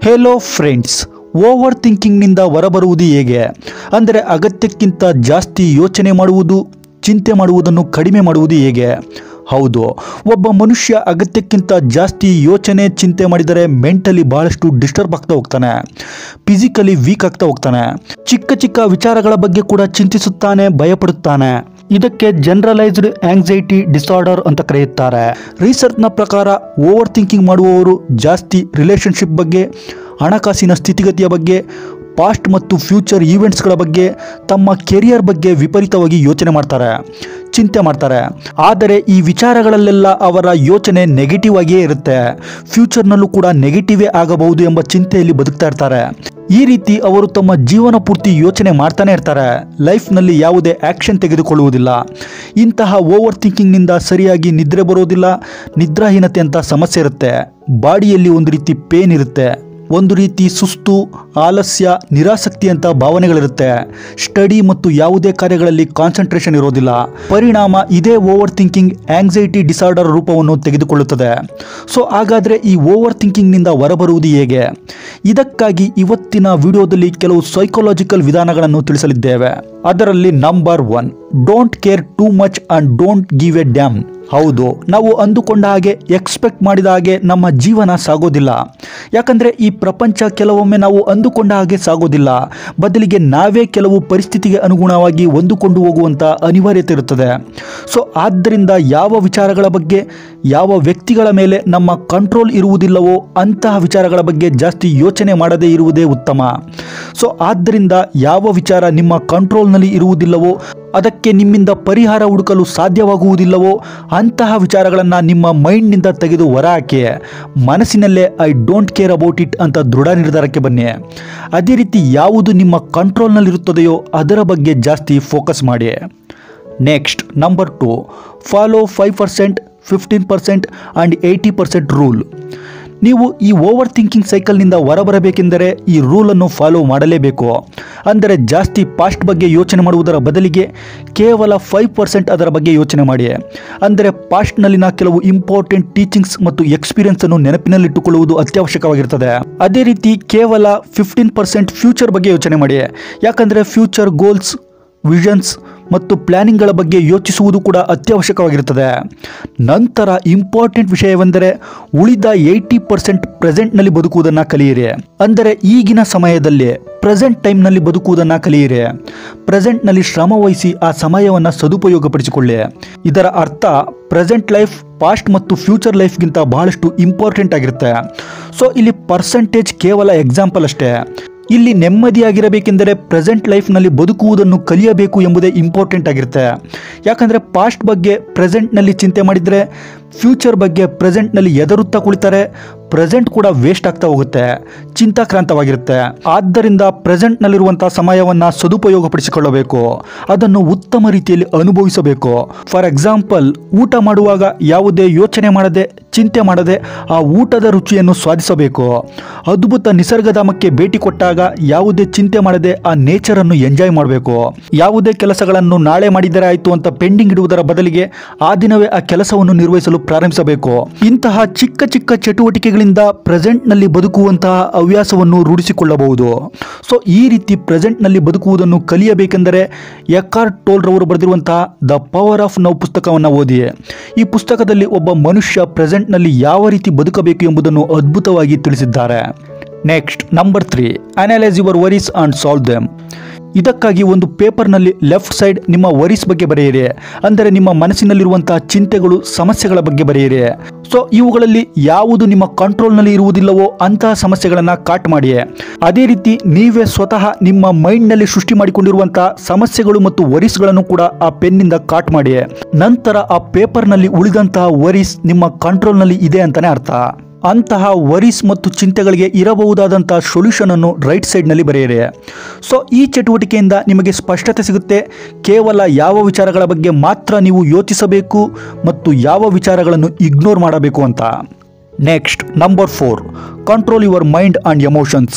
hello friends over ಥಿಂಕಿಂಗ್ನಿಂದ ಹೊರಬರುವುದು ಹೇಗೆ ಅಂದರೆ ಅಗತ್ಯಕ್ಕಿಂತ ಜಾಸ್ತಿ ಯೋಚನೆ ಮಾಡುವುದು ಚಿಂತೆ ಮಾಡುವುದನ್ನು ಕಡಿಮೆ ಮಾಡುವುದು ಹೇಗೆ ಹೌದು ಒಬ್ಬ ಮನುಷ್ಯ ಅಗತ್ಯಕ್ಕಿಂತ ಜಾಸ್ತಿ ಯೋಚನೆ ಚಿಂತೆ ಮಾಡಿದರೆ ಮೆಂಟಲಿ ಬಹಳಷ್ಟು ಡಿಸ್ಟರ್ಬ್ ಆಗ್ತಾ ಹೋಗ್ತಾನೆ ಫಿಸಿಕಲಿ ವೀಕ್ ಆಗ್ತಾ ಹೋಗ್ತಾನೆ ಚಿಕ್ಕ ಚಿಕ್ಕ ವಿಚಾರಗಳ ಬಗ್ಗೆ ಕೂಡ ಚಿಂತಿಸುತ್ತಾನೆ ಭಯಪಡುತ್ತಾನೆ ಇದಕ್ಕೆ ಜನರಲೈಸ್ಡ್ ಆಂಗ್ಸೈಟಿ ಡಿಸಾರ್ಡರ್ ಅಂತ ಕರೆಯುತ್ತಾರೆ ರಿಸರ್ಚ್ನ ಪ್ರಕಾರ ಓವರ್ ಥಿಂಕಿಂಗ್ ಮಾಡುವವರು ಜಾಸ್ತಿ ರಿಲೇಷನ್ಶಿಪ್ ಬಗ್ಗೆ ಹಣಕಾಸಿನ ಸ್ಥಿತಿಗತಿಯ ಬಗ್ಗೆ ಪಾಸ್ಟ್ ಮತ್ತು ಫ್ಯೂಚರ್ ಈವೆಂಟ್ಸ್ಗಳ ಬಗ್ಗೆ ತಮ್ಮ ಕೆರಿಯರ್ ಬಗ್ಗೆ ವಿಪರೀತವಾಗಿ ಯೋಚನೆ ಮಾಡ್ತಾರೆ ಚಿಂತೆ ಮಾಡ್ತಾರೆ ಆದರೆ ಈ ವಿಚಾರಗಳಲ್ಲೆಲ್ಲ ಅವರ ಯೋಚನೆ ನೆಗೆಟಿವ್ ಆಗಿಯೇ ಇರುತ್ತೆ ಫ್ಯೂಚರ್ನಲ್ಲೂ ಕೂಡ ನೆಗೆಟಿವೇ ಆಗಬಹುದು ಎಂಬ ಚಿಂತೆಯಲ್ಲಿ ಬದುಕ್ತಾ ಇರ್ತಾರೆ ಈ ರೀತಿ ಅವರು ತಮ್ಮ ಜೀವನ ಪೂರ್ತಿ ಯೋಚನೆ ಮಾಡ್ತಾನೆ ಇರ್ತಾರೆ ಲೈಫ್ನಲ್ಲಿ ಯಾವುದೇ ಆ್ಯಕ್ಷನ್ ತೆಗೆದುಕೊಳ್ಳುವುದಿಲ್ಲ ಇಂತಹ ಓವರ್ ಥಿಂಕಿಂಗ್ನಿಂದ ಸರಿಯಾಗಿ ನಿದ್ರೆ ಬರೋದಿಲ್ಲ ನಿದ್ರಾಹೀನತೆ ಅಂತ ಸಮಸ್ಯೆ ಇರುತ್ತೆ ಬಾಡಿಯಲ್ಲಿ ಒಂದು ರೀತಿ ಪೇನ್ ಇರುತ್ತೆ ಒಂದು ರೀತಿ ಸುಸ್ತು ಆಲಸ್ಯ ನಿರಾಸಕ್ತಿ ಅಂತ ಭಾವನೆಗಳಿರುತ್ತೆ ಸ್ಟಡಿ ಮತ್ತು ಯಾವುದೇ ಕಾರ್ಯಗಳಲ್ಲಿ ಕಾನ್ಸಂಟ್ರೇಷನ್ ಇರೋದಿಲ್ಲ ಪರಿಣಾಮ ಇದೇ ಓವರ್ ಥಿಂಕಿಂಗ್ ಆಂಗ್ಸೈಟಿ ಡಿಸಾರ್ಡರ್ ರೂಪವನ್ನು ತೆಗೆದುಕೊಳ್ಳುತ್ತದೆ ಸೊ ಹಾಗಾದರೆ ಈ ಓವರ್ ಥಿಂಕಿಂಗ್ನಿಂದ ಹೊರಬರುವುದು ಹೇಗೆ ಇದಕ್ಕಾಗಿ ಇವತ್ತಿನ ವಿಡಿಯೋದಲ್ಲಿ ಕೆಲವು ಸೈಕಾಲಜಿಕಲ್ ವಿಧಾನಗಳನ್ನು ತಿಳಿಸಲಿದ್ದೇವೆ ಅದರಲ್ಲಿ number one don't care too much and don't give a damn ಹೌದು ನಾವು ಅಂದುಕೊಂಡ ಹಾಗೆ ಎಕ್ಸ್ಪೆಕ್ಟ್ ಮಾಡಿದ ಹಾಗೆ ನಮ್ಮ ಜೀವನ ಸಾಗೋದಿಲ್ಲ ಯಾಕಂದರೆ ಈ ಪ್ರಪಂಚ ಕೆಲವೊಮ್ಮೆ ನಾವು ಅಂದುಕೊಂಡ ಹಾಗೆ ಸಾಗೋದಿಲ್ಲ ಬದಲಿಗೆ ನಾವೇ ಕೆಲವು ಪರಿಸ್ಥಿತಿಗೆ ಅನುಗುಣವಾಗಿ ಹೊಂದಿಕೊಂಡು ಹೋಗುವಂಥ ಅನಿವಾರ್ಯತೆ ಇರುತ್ತದೆ ಸೊ ಆದ್ದರಿಂದ ಯಾವ ವಿಚಾರಗಳ ಬಗ್ಗೆ ಯಾವ ವ್ಯಕ್ತಿಗಳ ಮೇಲೆ ನಮ್ಮ ಕಂಟ್ರೋಲ್ ಇರುವುದಿಲ್ಲವೋ ಅಂತಹ ವಿಚಾರಗಳ ಬಗ್ಗೆ ಜಾಸ್ತಿ ಯೋಚನೆ ಮಾಡದೇ ಇರುವುದೇ ಉತ್ತಮ ಸೊ ಆದ್ದರಿಂದ ಯಾವ ವಿಚಾರ ನಿಮ್ಮ ಕಂಟ್ರೋಲ್ನಲ್ಲಿ ಇರುವುದಿಲ್ಲವೋ ಅದಕ್ಕೆ ನಿಮ್ಮಿಂದ ಪರಿಹಾರ ಹುಡುಕಲು ಸಾಧ್ಯವಾಗುವುದಿಲ್ಲವೋ ಅಂತಹ ವಿಚಾರಗಳನ್ನು ನಿಮ್ಮ ಮೈಂಡ್ನಿಂದ ತೆಗೆದು ಹೊರಹಾಕಿ ಮನಸ್ಸಿನಲ್ಲೇ I don't care about it ಅಂತ ದೃಢ ನಿರ್ಧಾರಕ್ಕೆ ಬನ್ನಿ ಅದೇ ರೀತಿ ಯಾವುದು ನಿಮ್ಮ ಕಂಟ್ರೋಲ್ನಲ್ಲಿರುತ್ತದೆಯೋ ಅದರ ಬಗ್ಗೆ ಜಾಸ್ತಿ ಫೋಕಸ್ ಮಾಡಿ next number two follow five percent fifteen percent and eighty percent rule ನೀವು ಈ ಓವರ್ ಥಿಂಕಿಂಗ್ ಸೈಕಲ್ನಿಂದ ಹೊರಬರಬೇಕೆಂದರೆ ಈ ರೂಲನ್ನು ಫಾಲೋ ಮಾಡಲೇಬೇಕು ಅಂದರೆ ಜಾಸ್ತಿ ಪಾಸ್ಟ್ ಬಗ್ಗೆ ಯೋಚನೆ ಮಾಡುವುದರ ಬದಲಿಗೆ ಕೇವಲ ಫೈವ್ ಪರ್ಸೆಂಟ್ ಅದರ ಬಗ್ಗೆ ಯೋಚನೆ ಮಾಡಿ ಅಂದರೆ ಪಾಸ್ಟ್ನಲ್ಲಿನ ಕೆಲವು ಇಂಪಾರ್ಟೆಂಟ್ ಟೀಚಿಂಗ್ಸ್ ಮತ್ತು ಎಕ್ಸ್ಪೀರಿಯನ್ಸ್ ಅನ್ನು ನೆನಪಿನಲ್ಲಿಟ್ಟುಕೊಳ್ಳುವುದು ಅತ್ಯವಶ್ಯಕವಾಗಿರುತ್ತದೆ ಅದೇ ರೀತಿ ಕೇವಲ ಫಿಫ್ಟೀನ್ ಪರ್ಸೆಂಟ್ ಫ್ಯೂಚರ್ ಬಗ್ಗೆ ಯೋಚನೆ ಮಾಡಿ ಯಾಕಂದರೆ ಫ್ಯೂಚರ್ ಗೋಲ್ಸ್ ವಿಷನ್ಸ್ ಮತ್ತು ಪ್ಲ್ಯಾನಿಂಗ್ಗಳ ಬಗ್ಗೆ ಯೋಚಿಸುವುದು ಕೂಡ ಅತ್ಯವಶ್ಯಕವಾಗಿರುತ್ತದೆ ನಂತರ ಇಂಪಾರ್ಟೆಂಟ್ ವಿಷಯವೆಂದರೆ ಉಳಿದ ಏಯ್ಟಿ ಪರ್ಸೆಂಟ್ ಪ್ರೆಸೆಂಟ್ನಲ್ಲಿ ಬದುಕುವುದನ್ನು ಕಲಿಯಿರಿ ಅಂದರೆ ಈಗಿನ ಸಮಯದಲ್ಲಿ ಪ್ರೆಸೆಂಟ್ ಟೈಮ್ನಲ್ಲಿ ಬದುಕುವುದನ್ನು ಕಲಿಯಿರಿ ಪ್ರೆಸೆಂಟ್ನಲ್ಲಿ ಶ್ರಮ ವಹಿಸಿ ಆ ಸಮಯವನ್ನು ಸದುಪಯೋಗಪಡಿಸಿಕೊಳ್ಳಿ ಇದರ ಅರ್ಥ ಪ್ರೆಸೆಂಟ್ ಲೈಫ್ ಪಾಸ್ಟ್ ಮತ್ತು ಫ್ಯೂಚರ್ ಲೈಫ್ಗಿಂತ ಬಹಳಷ್ಟು ಇಂಪಾರ್ಟೆಂಟ್ ಆಗಿರುತ್ತೆ ಸೊ ಇಲ್ಲಿ ಪರ್ಸೆಂಟೇಜ್ ಕೇವಲ ಎಕ್ಸಾಂಪಲ್ ಅಷ್ಟೇ ಇಲ್ಲಿ ನೆಮ್ಮದಿಯಾಗಿರಬೇಕೆಂದರೆ ಪ್ರೆಸೆಂಟ್ ಲೈಫ್ನಲ್ಲಿ ಬದುಕುವುದನ್ನು ಕಲಿಯಬೇಕು ಎಂಬುದೇ ಇಂಪಾರ್ಟೆಂಟ್ ಆಗಿರುತ್ತೆ ಯಾಕಂದರೆ ಪಾಸ್ಟ್ ಬಗ್ಗೆ ಪ್ರೆಸೆಂಟ್ನಲ್ಲಿ ಚಿಂತೆ ಮಾಡಿದರೆ ಫ್ಯೂಚರ್ ಬಗ್ಗೆ ಪ್ರೆಸೆಂಟ್ನಲ್ಲಿ ಎದರುತ್ತಾ ಕುಳಿತಾರೆ ಪ್ರೆಸೆಂಟ್ ಕೂಡ ವೇಸ್ಟ್ ಆಗ್ತಾ ಹೋಗುತ್ತೆ ಚಿಂತಾಕ್ರಾಂತವಾಗಿರುತ್ತೆ ಆದ್ದರಿಂದ ಪ್ರೆಸೆಂಟ್ನಲ್ಲಿರುವಂಥ ಸಮಯವನ್ನು ಸದುಪಯೋಗಪಡಿಸಿಕೊಳ್ಳಬೇಕು ಅದನ್ನು ಉತ್ತಮ ರೀತಿಯಲ್ಲಿ ಅನುಭವಿಸಬೇಕು ಫಾರ್ ಎಕ್ಸಾಂಪಲ್ ಊಟ ಮಾಡುವಾಗ ಯಾವುದೇ ಯೋಚನೆ ಮಾಡದೆ ಚಿಂತೆ ಮಾಡದೆ ಆ ಊಟದ ರುಚಿಯನ್ನು ಸ್ವಾದಿಸಬೇಕು ಅದ್ಭುತ ನಿಸರ್ಗಧಾಮಕ್ಕೆ ಭೇಟಿ ಕೊಟ್ಟಾಗ ಯಾವುದೇ ಚಿಂತೆ ಮಾಡದೆ ಆ ನೇಚರನ್ನು ಎಂಜಾಯ್ ಮಾಡಬೇಕು ಯಾವುದೇ ಕೆಲಸಗಳನ್ನು ನಾಳೆ ಮಾಡಿದರೆ ಆಯಿತು ಅಂತ ಪೆಂಡಿಂಗ್ ಇಡುವುದರ ಬದಲಿಗೆ ಆ ದಿನವೇ ಆ ಕೆಲಸವನ್ನು ನಿರ್ವಹಿಸಲು ಪ್ರಾರಂಭಿಸಬೇಕು ಇಂತಹ ಚಿಕ್ಕ ಚಿಕ್ಕ ಚಟುವಟಿಕೆಗಳಿಂದ ಪ್ರೆಸೆಂಟ್ನಲ್ಲಿ ಬದುಕುವಂತಹ ಹವ್ಯಾಸವನ್ನು ರೂಢಿಸಿಕೊಳ್ಳಬಹುದು ಸೊ ಈ ರೀತಿ ಪ್ರೆಸೆಂಟ್ನಲ್ಲಿ ಬದುಕುವುದನ್ನು ಕಲಿಯಬೇಕೆಂದರೆ ಎಕಾರ್ಟ್ ಟೋಲ್ರವರು ಬರೆದಿರುವಂತಹ ದ ಪವರ್ ಆಫ್ ನೌ ಪುಸ್ತಕವನ್ನು ಓದಿ ಈ ಪುಸ್ತಕದಲ್ಲಿ ಒಬ್ಬ ಮನುಷ್ಯ ಪ್ರೆಸೆಂಟ್ನಲ್ಲಿ ಯಾವ ರೀತಿ ಬದುಕಬೇಕು ಎಂಬುದನ್ನು ಅದ್ಭುತವಾಗಿ ತಿಳಿಸಿದ್ದಾರೆ next number three analyse your worries and solve them ಇದಕ್ಕಾಗಿ ಒಂದು ಪೇಪರ್ನಲ್ಲಿ ಲೆಫ್ಟ್ ಸೈಡ್ ನಿಮ್ಮ ವರೀಸ್ ಬಗ್ಗೆ ಬರೆಯಿರಿ ಅಂದರೆ ನಿಮ್ಮ ಮನಸ್ಸಿನಲ್ಲಿರುವಂತಹ ಚಿಂತೆಗಳು ಸಮಸ್ಯೆಗಳ ಬಗ್ಗೆ ಬರೆಯಿರಿ ಸೊ ಇವುಗಳಲ್ಲಿ ಯಾವುದು ನಿಮ್ಮ ಕಂಟ್ರೋಲ್ನಲ್ಲಿ ಇರುವುದಿಲ್ಲವೋ ಅಂತಹ ಸಮಸ್ಯೆಗಳನ್ನು ಕಾಟ್ ಮಾಡಿ ಅದೇ ರೀತಿ ನೀವೇ ಸ್ವತಃ ನಿಮ್ಮ ಮೈಂಡ್ನಲ್ಲಿ ಸೃಷ್ಟಿ ಮಾಡಿಕೊಂಡಿರುವಂತಹ ಸಮಸ್ಯೆಗಳು ಮತ್ತು ವರೀಸ್ಗಳನ್ನು ಕೂಡ ಆ ಪೆನ್ನಿಂದ ಕಾಟ್ ಮಾಡಿ ನಂತರ ಆ ಪೇಪರ್ನಲ್ಲಿ ಉಳಿದಂತಹ ವರೀಸ್ ನಿಮ್ಮ ಕಂಟ್ರೋಲ್ನಲ್ಲಿ ಇದೆ ಅಂತಾನೆ ಅರ್ಥ ಅಂತಹ ವರೀಸ್ ಮತ್ತು ಚಿಂತೆಗಳಿಗೆ ಇರಬಹುದಾದಂತಹ ಸೊಲ್ಯೂಷನ್ ಅನ್ನು ರೈಟ್ ಸೈಡ್ನಲ್ಲಿ ಬರೆಯಿರಿ ಸೊ ಈ ಚಟುವಟಿಕೆಯಿಂದ ನಿಮಗೆ ಸ್ಪಷ್ಟತೆ ಸಿಗುತ್ತೆ ಕೇವಲ ಯಾವ ವಿಚಾರಗಳ ಬಗ್ಗೆ ಮಾತ್ರ ನೀವು ಯೋಚಿಸಬೇಕು ಮತ್ತು ಯಾವ ವಿಚಾರಗಳನ್ನು ಇಗ್ನೋರ್ ಮಾಡಬೇಕು ಅಂತ next number four control your mind and emotions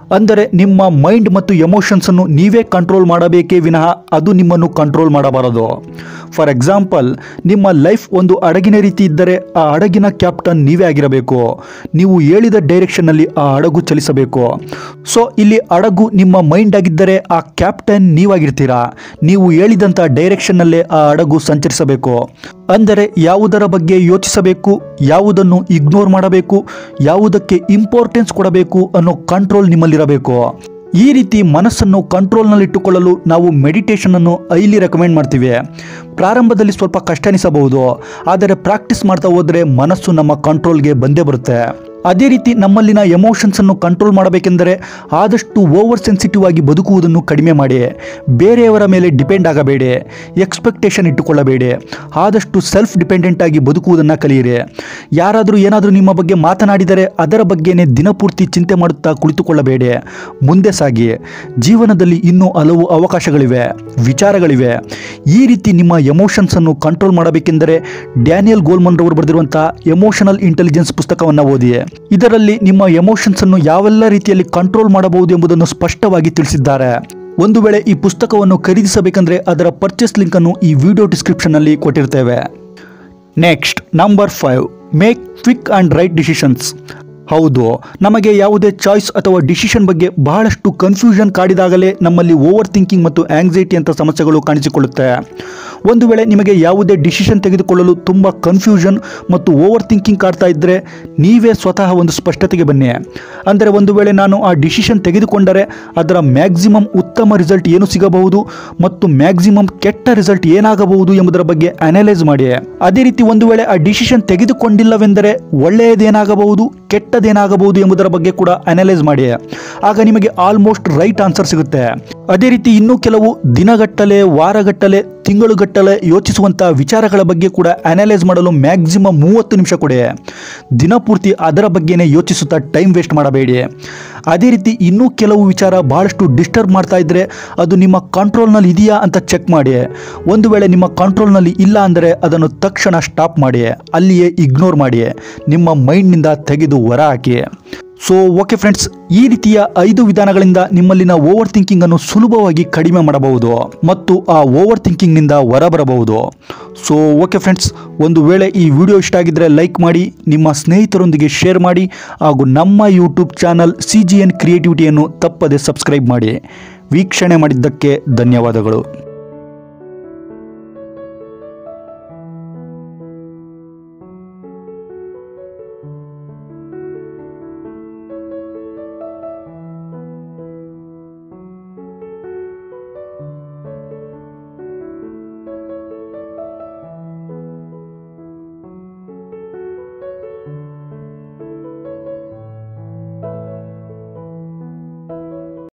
ಅಂದರೆ ನಿಮ್ಮ ಮೈಂಡ್ ಮತ್ತು ಎಮೋಷನ್ಸನ್ನು ನೀವೇ ಕಂಟ್ರೋಲ್ ಮಾಡಬೇಕೇ ವಿನಃ ಅದು ನಿಮ್ಮನ್ನು ಕಂಟ್ರೋಲ್ ಮಾಡಬಾರದು ಫಾರ್ ಎಕ್ಸಾಂಪಲ್ ನಿಮ್ಮ ಲೈಫ್ ಒಂದು ಹಡಗಿನ ರೀತಿ ಇದ್ದರೆ ಆ ಹಡಗಿನ ಕ್ಯಾಪ್ಟನ್ ನೀವೇ ಆಗಿರಬೇಕು ನೀವು ಹೇಳಿದ ಡೈರೆಕ್ಷನ್ನಲ್ಲಿ ಆ ಹಡಗು ಚಲಿಸಬೇಕು ಸೊ ಇಲ್ಲಿ ಹಡಗು ನಿಮ್ಮ ಮೈಂಡ್ ಆಗಿದ್ದರೆ ಆ ಕ್ಯಾಪ್ಟನ್ ನೀವಾಗಿರ್ತೀರಾ ನೀವು ಹೇಳಿದಂಥ ಡೈರೆಕ್ಷನ್ನಲ್ಲೇ ಆ ಹಡಗು ಸಂಚರಿಸಬೇಕು ಅಂದರೆ ಯಾವುದರ ಬಗ್ಗೆ ಯೋಚಿಸಬೇಕು ಯಾವುದನ್ನು ಇಗ್ನೋರ್ ಮಾಡಬೇಕು ಯಾವುದಕ್ಕೆ ಇಂಪಾರ್ಟೆನ್ಸ್ ಕೊಡಬೇಕು ಅನ್ನೋ ಕಂಟ್ರೋಲ್ ನಿಮ್ಮಲ್ಲಿರಬೇಕು ಈ ರೀತಿ ಮನಸ್ಸನ್ನು ಕಂಟ್ರೋಲ್ನಲ್ಲಿಟ್ಟುಕೊಳ್ಳಲು ನಾವು ಮೆಡಿಟೇಷನನ್ನು ಐಲಿ ರೆಕಮೆಂಡ್ ಮಾಡ್ತೀವಿ ಪ್ರಾರಂಭದಲ್ಲಿ ಸ್ವಲ್ಪ ಕಷ್ಟ ಅನಿಸಬಹುದು ಆದರೆ ಪ್ರಾಕ್ಟೀಸ್ ಮಾಡ್ತಾ ಹೋದರೆ ಮನಸ್ಸು ನಮ್ಮ ಕಂಟ್ರೋಲ್ಗೆ ಬಂದೇ ಬರುತ್ತೆ ಅದೇ ರೀತಿ ನಮ್ಮಲ್ಲಿನ ಎಮೋಷನ್ಸನ್ನು ಕಂಟ್ರೋಲ್ ಮಾಡಬೇಕೆಂದರೆ ಆದಷ್ಟು ಓವರ್ ಸೆನ್ಸಿಟಿವ್ ಆಗಿ ಬದುಕುವುದನ್ನು ಕಡಿಮೆ ಮಾಡಿ ಬೇರೆಯವರ ಮೇಲೆ ಡಿಪೆಂಡ್ ಆಗಬೇಡಿ ಎಕ್ಸ್ಪೆಕ್ಟೇಷನ್ ಇಟ್ಟುಕೊಳ್ಳಬೇಡಿ ಆದಷ್ಟು ಸೆಲ್ಫ್ ಡಿಪೆಂಡೆಂಟ್ ಆಗಿ ಬದುಕುವುದನ್ನು ಕಲಿಯಿರಿ ಯಾರಾದರೂ ಏನಾದರೂ ನಿಮ್ಮ ಬಗ್ಗೆ ಮಾತನಾಡಿದರೆ ಅದರ ಬಗ್ಗೆನೇ ದಿನಪೂರ್ತಿ ಚಿಂತೆ ಮಾಡುತ್ತಾ ಕುಳಿತುಕೊಳ್ಳಬೇಡಿ ಮುಂದೆ ಸಾಗಿ ಜೀವನದಲ್ಲಿ ಇನ್ನೂ ಹಲವು ಅವಕಾಶಗಳಿವೆ ವಿಚಾರಗಳಿವೆ ಈ ರೀತಿ ನಿಮ್ಮ ಎಮೋಷನ್ಸನ್ನು ಕಂಟ್ರೋಲ್ ಮಾಡಬೇಕೆಂದರೆ ಡ್ಯಾನಿಯಲ್ ಗೋಲ್ಮನ್ ರವರು ಬರೆದಿರುವಂತಹ ಎಮೋಷನಲ್ ಇಂಟೆಲಿಜೆನ್ಸ್ ಪುಸ್ತಕವನ್ನು ಓದಿ ಇದರಲ್ಲಿ ನಿಮ್ಮ ಎಮೋಷನ್ಸ್ ಅನ್ನು ಯಾವೆಲ್ಲ ರೀತಿಯಲ್ಲಿ ಕಂಟ್ರೋಲ್ ಮಾಡಬಹುದು ಎಂಬುದನ್ನು ಸ್ಪಷ್ಟವಾಗಿ ತಿಳಿಸಿದ್ದಾರೆ ಒಂದು ವೇಳೆ ಈ ಪುಸ್ತಕವನ್ನು ಖರೀದಿಸಬೇಕಂದ್ರೆ ಅದರ ಪರ್ಚೇಸ್ ಲಿಂಕ್ ಅನ್ನು ಈ ವಿಡಿಯೋ ಡಿಸ್ಕ್ರಿಪ್ಷನ್ ಅಲ್ಲಿ ಕೊಟ್ಟಿರ್ತೇವೆ next number five make quick and right decisions ಹೌದು ನಮಗೆ ಯಾವುದೇ ಚಾಯ್ಸ್ ಅಥವಾ ಡಿಸಿಷನ್ ಬಗ್ಗೆ ಬಹಳಷ್ಟು ಕನ್ಫ್ಯೂಷನ್ ಕಾಡಿದಾಗಲೇ ನಮ್ಮಲ್ಲಿ ಓವರ್ ಥಿಂಕಿಂಗ್ ಮತ್ತು ಆಂಗ್ಸೈಟಿ ಅಂತ ಸಮಸ್ಯೆಗಳು ಕಾಣಿಸಿಕೊಳ್ಳುತ್ತೆ ಒಂದು ವೇಳೆ ನಿಮಗೆ ಯಾವುದೇ ಡಿಸಿಷನ್ ತೆಗೆದುಕೊಳ್ಳಲು ತುಂಬ ಕನ್ಫ್ಯೂಷನ್ ಮತ್ತು ಓವರ್ ಥಿಂಕಿಂಗ್ ಕಾಡ್ತಾ ಇದ್ದರೆ ನೀವೇ ಸ್ವತಃ ಒಂದು ಸ್ಪಷ್ಟತೆಗೆ ಬನ್ನಿ ಅಂದರೆ ಒಂದು ವೇಳೆ ನಾನು ಆ ಡಿಸಿಷನ್ ತೆಗೆದುಕೊಂಡರೆ ಅದರ ಮ್ಯಾಕ್ಸಿಮಮ್ ಉತ್ತಮ ರಿಸಲ್ಟ್ ಏನು ಸಿಗಬಹುದು ಮತ್ತು ಮ್ಯಾಕ್ಸಿಮಮ್ ಕೆಟ್ಟ ರಿಸಲ್ಟ್ ಏನಾಗಬಹುದು ಎಂಬುದರ ಬಗ್ಗೆ ಅನಲೈಸ್ ಮಾಡಿ ಅದೇ ರೀತಿ ಒಂದು ವೇಳೆ ಆ ಡಿಸಿಷನ್ ತೆಗೆದುಕೊಂಡಿಲ್ಲವೆಂದರೆ ಒಳ್ಳೆಯದೇನಾಗಬಹುದು ಕೆಟ್ಟದೇನಾಗಬಹುದು ಎಂಬುದರ ಬಗ್ಗೆ ಕೂಡ ಅನಲೈಸ್ ಮಾಡಿ ಆಗ ನಿಮಗೆ ಆಲ್ಮೋಸ್ಟ್ ರೈಟ್ ಆನ್ಸರ್ ಸಿಗುತ್ತೆ ಅದೇ ರೀತಿ ಇನ್ನೂ ಕೆಲವು ದಿನಗಟ್ಟಲೆ ವಾರಗಟ್ಟಲೆ ತಿಂಗಳುಗಟ್ಟಲೆ ಯೋಚಿಸುವಂತಹ ವಿಚಾರಗಳ ಬಗ್ಗೆ ಕೂಡ ಅನಲೈಸ್ ಮಾಡಲು ಮ್ಯಾಕ್ಸಿಮಮ್ ಮೂವತ್ತು ನಿಮಿಷ ಕೊಡಿ ದಿನಪೂರ್ತಿ ಅದರ ಬಗ್ಗೆನೇ ಯೋಚಿಸುತ್ತಾ ಟೈಮ್ ವೇಸ್ಟ್ ಮಾಡಬೇಡಿ ಅದೇ ರೀತಿ ಇನ್ನೂ ಕೆಲವು ವಿಚಾರ ಬಹಳಷ್ಟು ಡಿಸ್ಟರ್ಬ್ ಮಾಡ್ತಾ ಇದ್ದರೆ ಅದು ನಿಮ್ಮ ಕಂಟ್ರೋಲ್ನಲ್ಲಿ ಇದೆಯಾ ಅಂತ ಚೆಕ್ ಮಾಡಿ ಒಂದು ವೇಳೆ ನಿಮ್ಮ ಕಂಟ್ರೋಲ್ನಲ್ಲಿ ಇಲ್ಲ ಅಂದರೆ ಅದನ್ನು ತಕ್ಷಣ ಸ್ಟಾಪ್ ಮಾಡಿ ಅಲ್ಲಿಯೇ ಇಗ್ನೋರ್ ಮಾಡಿ ನಿಮ್ಮ ಮೈಂಡ್ನಿಂದ ತೆಗೆದು ಹೊರ ಹಾಕಿ ಸೊ ಓಕೆ ಫ್ರೆಂಡ್ಸ್ ಈ ರೀತಿಯ ಐದು ವಿಧಾನಗಳಿಂದ ನಿಮ್ಮಲ್ಲಿನ ಓವರ್ ಥಿಂಕಿಂಗ್ ಅನ್ನು ಸುಲಭವಾಗಿ ಕಡಿಮೆ ಮಾಡಬಹುದು ಮತ್ತು ಆ ಓವರ್ ಥಿಂಕಿಂಗ್ನಿಂದ ಹೊರಬರಬಹುದು ಸೊ ಓಕೆ ಫ್ರೆಂಡ್ಸ್ ಒಂದು ವೇಳೆ ಈ ವಿಡಿಯೋ ಇಷ್ಟ ಆಗಿದ್ದರೆ ಲೈಕ್ ಮಾಡಿ ನಿಮ್ಮ ಸ್ನೇಹಿತರೊಂದಿಗೆ ಶೇರ್ ಮಾಡಿ ಹಾಗೂ ನಮ್ಮ YouTube channel C G N ಕ್ರಿಯೇಟಿವಿಟಿಯನ್ನು ತಪ್ಪದೆ ಸಬ್ಸ್ಕ್ರೈಬ್ ಮಾಡಿ ವೀಕ್ಷಣೆ ಮಾಡಿದ್ದಕ್ಕೆ ಧನ್ಯವಾದಗಳು